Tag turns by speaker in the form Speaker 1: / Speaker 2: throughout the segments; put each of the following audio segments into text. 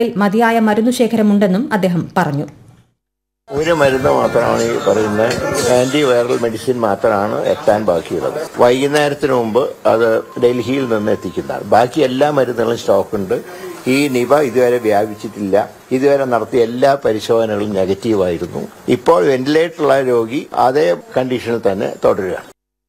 Speaker 1: മതിയായ മരുന്നുശേഖരമുണ്ടെന്നും അദ്ദേഹം പറഞ്ഞു
Speaker 2: ഒരു മരുന്ന് മാത്രമാണ് ഈ പറയുന്ന ആന്റി വൈറൽ മെഡിസിൻ മാത്രമാണ് എത്താൻ ബാക്കിയുള്ളത് വൈകുന്നേരത്തിന് മുമ്പ് അത് ഡൽഹിയിൽ നിന്ന് എത്തിക്കുന്നതാണ് ബാക്കി എല്ലാ മരുന്നുകളും സ്റ്റോക്കുണ്ട് ഈ നിപ ഇതുവരെ വ്യാപിച്ചിട്ടില്ല ഇതുവരെ നടത്തിയ എല്ലാ പരിശോധനകളും നെഗറ്റീവായിരുന്നു ഇപ്പോൾ വെന്റിലേറ്ററുള്ള രോഗി അതേ കണ്ടീഷനിൽ തന്നെ തുടരുകയാണ്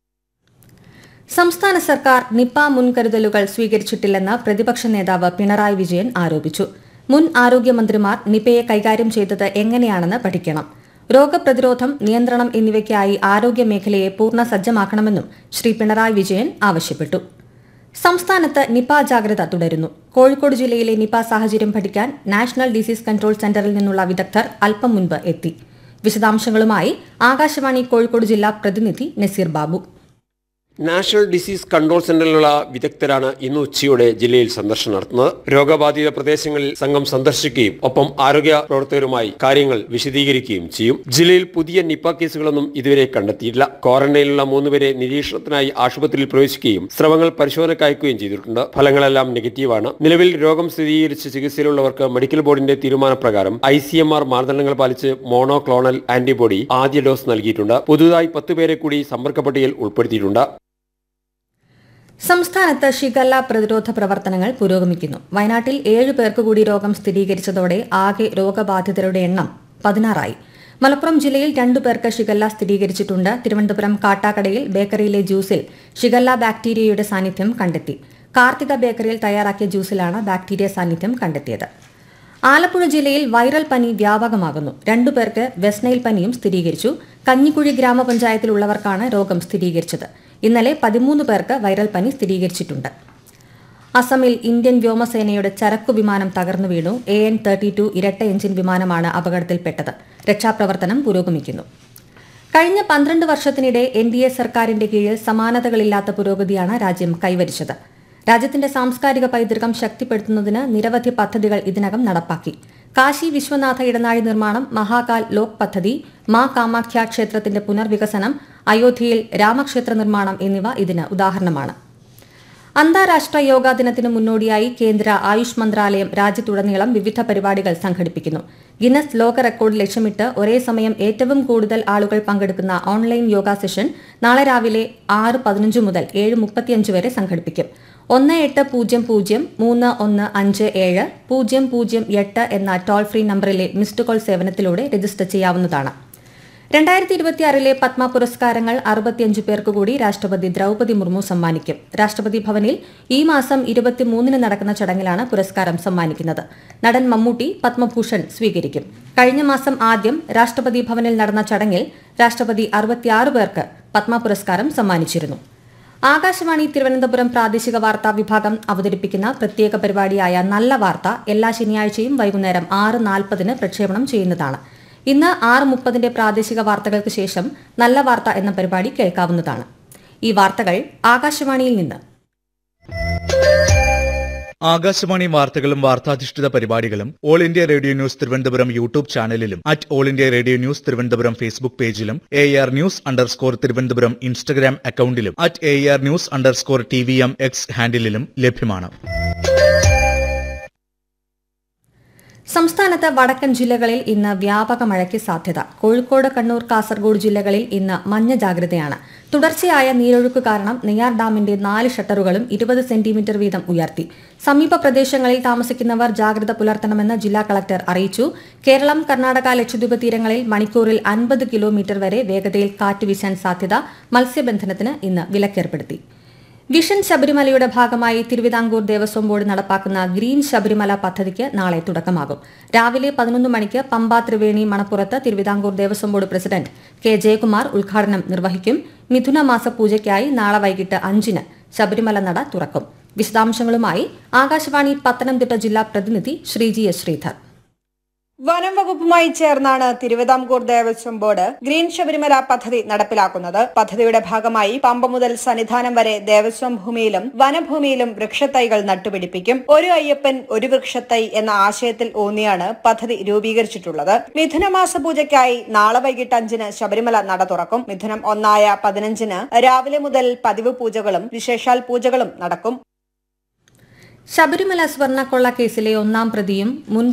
Speaker 1: സംസ്ഥാന സർക്കാർ നിപ മുൻകരുതലുകൾ സ്വീകരിച്ചിട്ടില്ലെന്ന് പ്രതിപക്ഷ നേതാവ് പിണറായി വിജയൻ ആരോപിച്ചു മുൻ ആരോഗ്യമന്ത്രിമാർ നിപയെ കൈകാര്യം ചെയ്തത് എങ്ങനെയാണെന്ന് പഠിക്കണം രോഗപ്രതിരോധം നിയന്ത്രണം എന്നിവയ്ക്കായി ആരോഗ്യമേഖലയെ പൂർണ്ണ സജ്ജമാക്കണമെന്നും ശ്രീ പിണറായി വിജയൻ ആവശ്യപ്പെട്ടു സംസ്ഥാനത്ത് നിപ ജാഗ്രത തുടരുന്നു കോഴിക്കോട് ജില്ലയിലെ നിപ സാഹചര്യം പഠിക്കാൻ നാഷണൽ ഡിസീസ് കൺട്രോൾ സെന്ററിൽ നിന്നുള്ള വിദഗ്ധർ അല്പം മുൻപ് എത്തി വിശദാംശങ്ങളുമായി ആകാശവാണി കോഴിക്കോട് ജില്ലാ പ്രതിനിധി Naseer Babu
Speaker 3: national disease control സെന്ററിലുള്ള വിദഗ്ധരാണ് ഇന്ന് ഉച്ചയോടെ ജില്ലയിൽ സന്ദർശനം നടത്തുന്നത് രോഗബാധിത പ്രദേശങ്ങളിൽ സംഘം സന്ദർശിക്കുകയും ഒപ്പം ആരോഗ്യ പ്രവർത്തകരുമായി കാര്യങ്ങൾ വിശദീകരിക്കുകയും ചെയ്യും ജില്ലയിൽ പുതിയ നിപ്പ കേസുകളൊന്നും ഇതുവരെ കണ്ടെത്തിയിട്ടില്ല ക്വാറന്റൈനിലുള്ള മൂന്നുപേരെ നിരീക്ഷണത്തിനായി ആശുപത്രിയിൽ പ്രവേശിക്കുകയും സ്രവങ്ങൾ പരിശോധനയ്ക്ക് അയക്കുകയും ചെയ്തിട്ടുണ്ട് ഫലങ്ങളെല്ലാം നെഗറ്റീവാണ് നിലവിൽ രോഗം സ്ഥിരീകരിച്ച് ചികിത്സയിലുള്ളവർക്ക് മെഡിക്കൽ ബോർഡിന്റെ തീരുമാനപ്രകാരം ഐ സി എം ആർ മാനദണ്ഡങ്ങൾ പാലിച്ച് മോണോക്ലോണൽ ആന്റിബോഡി ആദ്യ ഡോസ് നൽകിയിട്ടുണ്ട് പുതുതായി പത്ത് പേരെ കൂടി സമ്പർക്ക പട്ടികയിൽ ഉൾപ്പെടുത്തിയിട്ടുണ്ട്
Speaker 1: സംസ്ഥാനത്ത് ഷിഗല്ല പ്രതിരോധ പ്രവർത്തനങ്ങൾ പുരോഗമിക്കുന്നു വയനാട്ടിൽ ഏഴ് പേർക്ക് കൂടി രോഗം സ്ഥിരീകരിച്ചതോടെ ആകെ രോഗബാധിതരുടെ എണ്ണം പതിനാറായി മലപ്പുറം ജില്ലയിൽ രണ്ടു പേർക്ക് ഷിഗല്ല സ്ഥിരീകരിച്ചിട്ടുണ്ട് തിരുവനന്തപുരം കാട്ടാക്കടയിൽ ബേക്കറിയിലെ ജ്യൂസിൽ ഷിഗല്ല ബാക്ടീരിയയുടെ സാന്നിധ്യം കണ്ടെത്തി കാർത്തിക ബേക്കറിയിൽ തയ്യാറാക്കിയ ജ്യൂസിലാണ് ബാക്ടീരിയ സാന്നിധ്യം കണ്ടെത്തിയത് ആലപ്പുഴ ജില്ലയിൽ വൈറൽ പനി വ്യാപകമാകുന്നു രണ്ടുപേർക്ക് വെസ്നൈൽ പനിയും സ്ഥിരീകരിച്ചു കഞ്ഞിക്കുഴി ഗ്രാമപഞ്ചായത്തിലുള്ളവർക്കാണ് രോഗം സ്ഥിരീകരിച്ചത് ഇന്നലെ പതിമൂന്ന് പേർക്ക് വൈറൽ പനി സ്ഥിരീകരിച്ചിട്ടുണ്ട് അസമിൽ ഇന്ത്യൻ വ്യോമസേനയുടെ ചരക്കു വിമാനം തകർന്നു വീണു എ എൻ തേർട്ടി ടു ഇരട്ട എഞ്ചിൻ വിമാനമാണ് അപകടത്തിൽപ്പെട്ടത് രക്ഷാപ്രവർത്തനം പുരോഗമിക്കുന്നു കഴിഞ്ഞ പന്ത്രണ്ട് വർഷത്തിനിടെ എൻ ഡി എ സർക്കാരിന്റെ കീഴിൽ സമാനതകളില്ലാത്ത പുരോഗതിയാണ് രാജ്യം കൈവരിച്ചത് രാജ്യത്തിന്റെ സാംസ്കാരിക പൈതൃകം ശക്തിപ്പെടുത്തുന്നതിന് നിരവധി പദ്ധതികൾ ഇതിനകം നടപ്പാക്കി കാശി വിശ്വനാഥ ഇടനാഴി നിർമ്മാണം മഹാകാൽ ലോക് പദ്ധതി മാ കാമാഖ്യ ക്ഷേത്രത്തിന്റെ പുനർവികസനം അയോധ്യയിൽ രാമക്ഷേത്ര നിർമ്മാണം എന്നിവ ഇതിന് ഉദാഹരണമാണ് അന്താരാഷ്ട്ര യോഗാ ദിനത്തിന് മുന്നോടിയായി കേന്ദ്ര ആയുഷ് മന്ത്രാലയം രാജ്യത്തുടനീളം വിവിധ പരിപാടികൾ സംഘടിപ്പിക്കുന്നു ഗിന്നസ് ലോക റെക്കോർഡ് ലക്ഷ്യമിട്ട് ഒരേ സമയം ഏറ്റവും കൂടുതൽ ആളുകൾ പങ്കെടുക്കുന്ന ഓൺലൈൻ യോഗ സെഷൻ നാളെ രാവിലെ ആറ് പതിനഞ്ച് മുതൽ ഏഴ് മുപ്പത്തിയഞ്ച് വരെ സംഘടിപ്പിക്കും ഒന്ന് എട്ട് പൂജ്യം പൂജ്യം മൂന്ന് ഒന്ന് അഞ്ച് ഏഴ് പൂജ്യം പൂജ്യം എട്ട് എന്ന ടോൾ ഫ്രീ നമ്പറിലെ മിസ്ഡ് കോൾ സേവനത്തിലൂടെ രജിസ്റ്റർ ചെയ്യാവുന്നതാണ് രണ്ടായിരത്തി ഇരുപത്തിയാറിലെ പത്മ പുരസ്കാരങ്ങൾ അറുപത്തിയഞ്ച് പേർക്ക് കൂടി രാഷ്ട്രപതി ദ്രൗപതി മുർമു സമ്മാനിക്കും രാഷ്ട്രപതി ഭവനിൽ ഈ മാസം ഇരുപത്തിമൂന്നിന് നടക്കുന്ന ചടങ്ങിലാണ് പുരസ്കാരം സമ്മാനിക്കുന്നത് നടൻ മമ്മൂട്ടി പത്മഭൂഷൺ സ്വീകരിക്കും കഴിഞ്ഞ മാസം ആദ്യം രാഷ്ട്രപതി ഭവനിൽ നടന്ന ചടങ്ങിൽ രാഷ്ട്രപതി അറുപത്തിയാറ് പേർക്ക് പത്മ പുരസ്കാരം സമ്മാനിച്ചിരുന്നു ആകാശവാണി തിരുവനന്തപുരം പ്രാദേശിക വാർത്താ വിഭാഗം അവതരിപ്പിക്കുന്ന പ്രത്യേക പരിപാടിയായ നല്ല വാർത്ത എല്ലാ ശനിയാഴ്ചയും വൈകുന്നേരം ആറ് നാൽപ്പതിന് പ്രക്ഷേപണം ചെയ്യുന്നതാണ് ഇന്ന് ആറ് മുപ്പതിന്റെ പ്രാദേശിക വാർത്തകൾക്ക് ശേഷം നല്ല വാർത്ത എന്ന പരിപാടി കേൾക്കാവുന്നതാണ് ഈ വാർത്തകൾ ആകാശവാണിയിൽ നിന്ന്
Speaker 4: ആകാശവാണി വാർത്തകളും വാർത്താധിഷ്ഠിത പരിപാടികളും all India radio news Thiruvananthapuram YouTube ചാനലിലും at all India radio news Thiruvananthapuram Facebook പേജിലും A R news underscore Thiruvananthapuram Instagram അക്കൌണ്ടിലും at A R news underscore T V M X ഹാൻഡിലും ലഭ്യമാണ്
Speaker 1: സംസ്ഥാനത്ത് വടക്കൻ ജില്ലകളിൽ ഇന്ന് വ്യാപക മഴയ്ക്ക് സാധ്യത കോഴിക്കോട് കണ്ണൂർ കാസർഗോഡ് ജില്ലകളിൽ ഇന്ന് മഞ്ഞ ജാഗ്രതയാണ് തുടർച്ചയായ നീരൊഴുക്ക് കാരണം നെയ്യാർ ഡാമിന്റെ നാല് ഷട്ടറുകളും ഇരുപത് സെന്റിമീറ്റർ വീതം ഉയർത്തി സമീപ പ്രദേശങ്ങളിൽ താമസിക്കുന്നവർ ജാഗ്രത പുലർത്തണമെന്ന് ജില്ലാ കളക്ടർ അറിയിച്ചു കേരളം കർണാടക ലക്ഷദ്വീപ് തീരങ്ങളിൽ മണിക്കൂറിൽ അൻപത് കിലോമീറ്റർ വരെ വേഗതയിൽ കാറ്റ് വീശാൻ സാധ്യത മത്സ്യബന്ധനത്തിന് ഇന്ന് വിലക്കേർപ്പെടുത്തി വിഷൻ ശബരിമലയുടെ ഭാഗമായി തിരുവിതാംകൂർ ദേവസ്വം ബോർഡ് നടപ്പാക്കുന്ന ഗ്രീൻ ശബരിമല പദ്ധതിക്ക് നാളെ തുടക്കമാകും രാവിലെ പതിനൊന്ന് മണിക്ക് പമ്പ ത്രിവേണി മണപ്പുറത്ത് Thiruvithamkoor Devaswom board president K Jayakumar ഉദ്ഘാടനം നിർവഹിക്കും മിഥുന മാസ പൂജയ്ക്കായി നാളെ വൈകിട്ട് അഞ്ചിന് ശബരിമല നട തുറക്കും വിശദാംശങ്ങളുമായി ആകാശവാണി പത്തനംതിട്ട ജില്ലാ പ്രതിനിധി ശ്രീജി എസ് ശ്രീധർ
Speaker 5: വനം വകുപ്പുമായി ചേർന്നാണ് തിരുവിതാംകൂർ ദേവസ്വം ബോർഡ് ഗ്രീൻ ശബരിമല പദ്ധതി നടപ്പിലാക്കുന്നത് പദ്ധതിയുടെ ഭാഗമായി പമ്പ മുതൽ സന്നിധാനം വരെ ദേവസ്വം ഭൂമിയിലും വനഭൂമിയിലും വൃക്ഷത്തൈകൾ നട്ടുപിടിപ്പിക്കും ഒരു അയ്യപ്പൻ ഒരു വൃക്ഷത്തൈ എന്ന ആശയത്തിൽ ഊന്നിയാണ് പദ്ധതി രൂപീകരിച്ചിട്ടുള്ളത് മിഥുനമാസ പൂജയ്ക്കായി നാളെ വൈകിട്ട് അഞ്ചിന് ശബരിമല നട തുറക്കും മിഥുനം ഒന്നായ പതിനഞ്ചിന് രാവിലെ മുതൽ പതിവ് പൂജകളും വിശേഷാൽ പൂജകളും നടക്കും
Speaker 1: ശബരിമല സ്വർണ്ണക്കൊള്ള കേസിലെ ഒന്നാം പ്രതിയും മുൻ